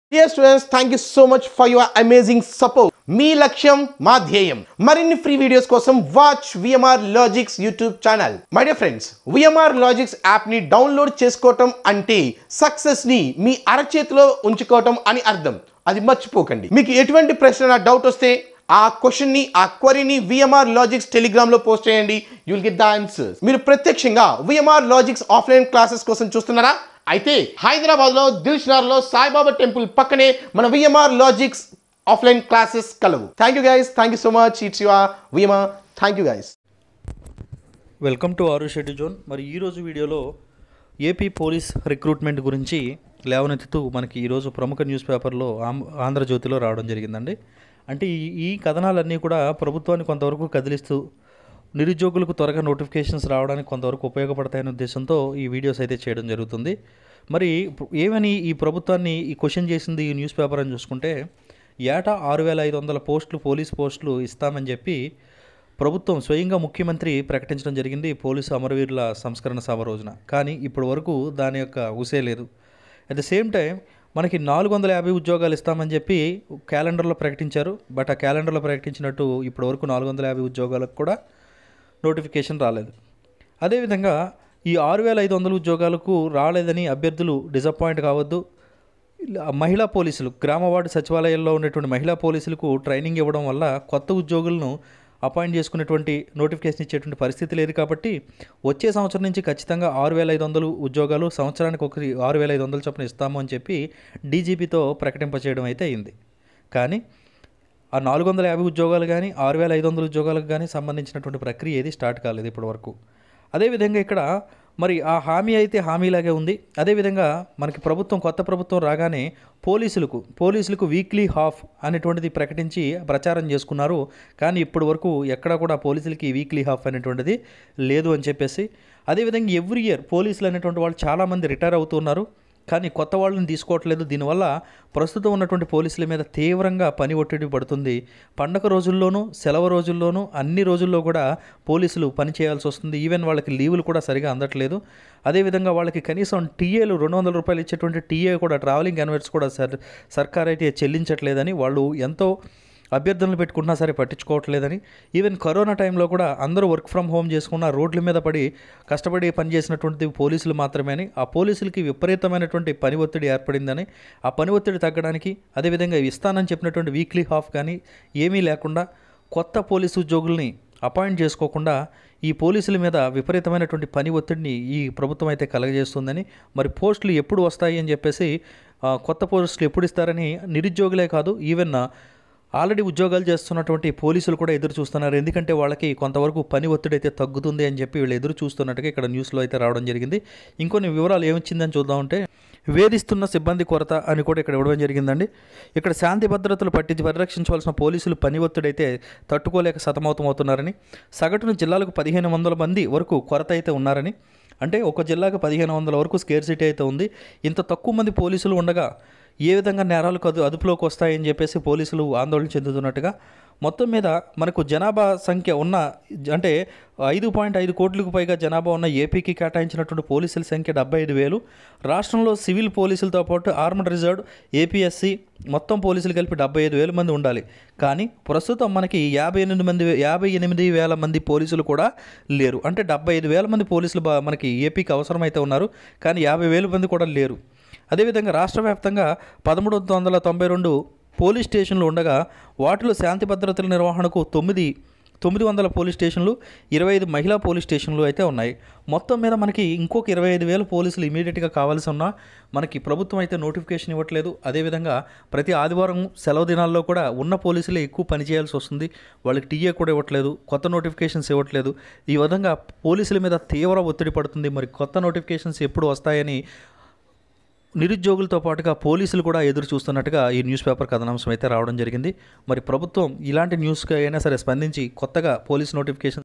dear students thank you so much for your amazing support మీ లక్ష్యం మా ధ్యేయం మరిన్ని ఫ్రీ వీడియోస్ కోసం watch VMR Logics YouTube channel my dear friends VMR Logics యాప్ని download చేసుకోవటం అంటే సక్సెస్ని మీ అరచేతిలో ఉంచుకోవటం అని అర్థం అది మర్చిపోకండి మీకు ఎటువంటి ప్రశ్న డౌట్ వస్తే ఆ క్వశ్చన్ ని ఆ క్వరీని విఎంఆర్ లాజిక్స్ టెలిగ్రామ్ లో పోస్ట్ చేయండి you will get the answers మీరు ప్రత్యక్షంగా విఎంఆర్ లాజిక్స్ ఆఫ్లైన్ క్లాసెస్ కోసం చూస్తున్నారా అయితే హైదరాబాద్ లో దిల్షనార్ లో సాయిబాబా టెంపుల్ పక్కనే మన విఎంఆర్ లాజిక్స్ ఆఫ్లైన్ క్లాసెస్ కలవు thank you guys thank you so much it's your VMR thank you guys welcome to our shady zone మరి ఈరోజు వీడియోలో ఏపీ పోలీస్ రిక్రూట్మెంట్ గురించి లేవనెత్తుతూ మనకి ఈరోజు ప్రముఖ న్యూస్ పేపర్లో ఆం- ఆంధ్రజ్యోతిలో రావడం జరిగిందండి అంటే ఈ ఈ కథనాలన్నీ కూడా ప్రభుత్వాన్ని కొంతవరకు కదిలిస్తూ నిరుద్యోగులకు త్వరగా నోటిఫికేషన్స్ రావడానికి కొంతవరకు ఉపయోగపడతాయనే ఉద్దేశంతో ఈ వీడియోస్ అయితే చేయడం జరుగుతుంది మరి ప్ర- ఏమని ఈ ప్రభుత్వాన్ని ఈ క్వశ్చన్ చేసింది ఈ న్యూస్ పేపర్ అని చూసుకుంటే ఏటా ఆరు వేల ఐదు వందల పోస్టులు పోలీస్ పోస్టులు ఇస్తామని చెప్పి ప్రభుత్వం స్వయంగా ముఖ్యమంత్రి ప్రకటించడం జరిగింది పోలీసు అమరవీరుల సంస్కరణ సభ రోజున కానీ ఇప్పటి వరకు దాని యొక్క ఊసే లేదు అట్ ద సేమ్ టైం మనకి నాలుగు వందల యాభై ఉద్యోగాలు ఇస్తామని చెప్పి క్యాలెండర్లో ప్రకటించారు బట్ ఆ క్యాలెండర్లో ప్రకటించినట్టు ఇప్పటి వరకు నాలుగు వందల యాభై ఉద్యోగాలకు కూడా నోటిఫికేషన్ రాలేదు అదేవిధంగా ఈ ఆరు వేల ఐదు వందల ఉద్యోగాలకు రాలేదని అభ్యర్థులు డిసప్పాయింట్ కావద్దు ఇలా మహిళా పోలీసులు గ్రామ వార్డు సచివాలయాల్లో ఉన్నటువంటి మహిళా పోలీసులకు ట్రైనింగ్ ఇవ్వడం వల్ల కొత్త ఉద్యోగులను అపాయింట్ చేసుకునేటువంటి నోటిఫికేషన్ ఇచ్చేటువంటి పరిస్థితి లేదు కాబట్టి వచ్చే సంవత్సరం నుంచి ఖచ్చితంగా ఆరు వేల ఐదు వందలు ఉద్యోగాలు సంవత్సరానికి ఒక ఆరు వేల ఐదు వందల చొప్పున ఇస్తాము అని చెప్పి డీజీపీతో ప్రకటింపచేయడం అయితే అయింది కానీ ఆ నాలుగు వందల యాభై ఉద్యోగాలు కానీ ఆరు వేల ఐదు వందల ఉద్యోగాలకు కానీ సంబంధించినటువంటి ప్రక్రియ ఏది స్టార్ట్ కాలేదు ఇప్పటివరకు అదేవిధంగా ఇక్కడ మరి ఆ హామీ అయితే హామీలాగే ఉంది అదేవిధంగా మనకి ప్రభుత్వం కొత్త ప్రభుత్వం రాగానే పోలీసులకు పోలీసులకు వీక్లీ హాఫ్ అనేటువంటిది ప్రకటించి ప్రచారం చేసుకున్నారు కానీ ఇప్పటి వరకు ఎక్కడా కూడా పోలీసులకి వీక్లీ హాఫ్ అనేటువంటిది లేదు అని చెప్పేసి అదేవిధంగా ఎవ్రీ ఇయర్ పోలీసులు అనేటువంటి వాళ్ళు చాలామంది రిటైర్ అవుతున్నారు కానీ కొత్త వాళ్ళని తీసుకోవట్లేదు దీనివల్ల ప్రస్తుతం ఉన్నటువంటి పోలీసుల మీద తీవ్రంగా పని ఒత్తిడి పడుతుంది పండగ రోజుల్లోనూ సెలవు రోజుల్లోనూ అన్ని రోజుల్లో కూడా పోలీసులు పని చేయాల్సి వస్తుంది ఈవెన్ వాళ్ళకి లీవులు కూడా సరిగా అందట్లేదు అదేవిధంగా వాళ్ళకి కనీసం టీఏలు రెండు వందల రూపాయలు ఇచ్చేటువంటి టీఏ కూడా ట్రావెలింగ్ అన్వర్స్ కూడా సర్ సర్కార్ అయితే చెల్లించట్లేదని వాళ్ళు ఎంతో అభ్యర్థనలు పెట్టుకున్నా సరే పట్టించుకోవట్లేదని ఈవెన్ కరోనా టైంలో కూడా అందరూ వర్క్ ఫ్రమ్ హోమ్ చేసుకున్న రోడ్ల మీద పడి కష్టపడి పనిచేసినటువంటి పోలీసులు మాత్రమే అని ఆ పోలీసులకి విపరీతమైనటువంటి పని ఒత్తిడి ఏర్పడిందని ఆ పని ఒత్తిడి తగ్గడానికి అదేవిధంగా ఇస్తానని చెప్పినటువంటి వీక్లీ హాఫ్ కానీ ఏమీ లేకుండా కొత్త పోలీసు ఉద్యోగుల్ని అపాయింట్ చేసుకోకుండా ఈ పోలీసుల మీద విపరీతమైనటువంటి పని ఒత్తిడిని ఈ ప్రభుత్వం అయితే కలగజేస్తుందని మరి పోస్టులు ఎప్పుడు వస్తాయి అని చెప్పేసి ఆ, కొత్త పోస్టులు ఎప్పుడు ఇస్తారని నిరుద్యోగులే కాదు ఈవెన్ ఆల్రెడీ ఉద్యోగాలు చేస్తున్నటువంటి పోలీసులు కూడా ఎదురు చూస్తున్నారు ఎందుకంటే వాళ్ళకి కొంతవరకు పని ఒత్తిడి అయితే తగ్గుతుంది అని చెప్పి వీళ్ళు ఎదురు చూస్తున్నట్టుగా ఇక్కడ న్యూస్లో అయితే రావడం జరిగింది ఇంకొన్ని వివరాలు ఏమొచ్చిందని చూద్దామంటే వేధిస్తున్న సిబ్బంది కొరత అని కూడా ఇక్కడ ఇవ్వడం జరిగిందండి ఇక్కడ శాంతి భద్రతలు పట్టించి పరిరక్షించవలసిన పోలీసులు పని ఒత్తిడి అయితే తట్టుకోలేక సతమవుతమవుతున్నారని సగటున జిల్లాలకు పదిహేను వందల మంది వరకు కొరత అయితే ఉన్నారని అంటే ఒక జిల్లాకు పదిహేను వందల వరకు స్కేర్ సిటీ అయితే ఉంది ఇంత తక్కువ మంది పోలీసులు ఉండగా ఏ విధంగా నేరాలు అదు అదుపులోకి వస్తాయని చెప్పేసి పోలీసులు ఆందోళన చెందుతున్నట్టుగా మొత్తం మీద మనకు జనాభా సంఖ్య ఉన్న అంటే ఐదు పాయింట్ ఐదు కోట్లకు పైగా జనాభా ఉన్న ఏపీకి కేటాయించినటువంటి పోలీసుల సంఖ్య డెబ్బై ఐదు వేలు రాష్ట్రంలో సివిల్ పోలీసులతో పాటు ఆర్మడ్ రిజర్వ్ ఏపీఎస్సి మొత్తం పోలీసులు కలిపి డెబ్బై ఐదు వేల మంది ఉండాలి కానీ ప్రస్తుతం మనకి యాభై ఎనిమిది మంది యాభై ఎనిమిది వేల మంది పోలీసులు కూడా లేరు అంటే డెబ్బై ఐదు వేల మంది పోలీసులు బా- మనకి ఏపీకి అవసరమైతే ఉన్నారు కానీ యాభై వేల మంది కూడా లేరు అదేవిధంగా రాష్ట్ర వ్యాప్తంగా పదమూడు వందల తొంభై రెండు పోలీస్ స్టేషన్లు ఉండగా వాటిలో శాంతి భద్రతల నిర్వహణకు తొమ్మిది తొమ్మిది వందల పోలీస్ స్టేషన్లు ఇరవై ఐదు మహిళా పోలీస్ స్టేషన్లు అయితే ఉన్నాయి మొత్తం మీద మనకి ఇంకొక ఇరవై ఐదు వేల పోలీసులు ఇమీడియట్గా కావాల్సి ఉన్నా మనకి ప్రభుత్వం అయితే నోటిఫికేషన్ ఇవ్వట్లేదు అదేవిధంగా ప్రతి ఆదివారం సెలవు దినాల్లో కూడా ఉన్న పోలీసులే ఎక్కువ పనిచేయాల్సి వస్తుంది వాళ్ళకి టీఏ కూడా ఇవ్వట్లేదు కొత్త నోటిఫికేషన్స్ ఇవ్వట్లేదు ఈ విధంగా పోలీసుల మీద తీవ్ర ఒత్తిడి పడుతుంది మరి కొత్త నోటిఫికేషన్స్ ఎప్పుడు వస్తాయని నిరుద్యోగులతో పాటుగా పోలీసులు కూడా ఎదురు చూస్తున్నట్టుగా ఈ న్యూస్ పేపర్ కథనాంశం అయితే రావడం జరిగింది మరి ప్రభుత్వం ఇలాంటి న్యూస్కి అయినా సరే స్పందించి కొత్తగా పోలీస్ నోటిఫికేషన్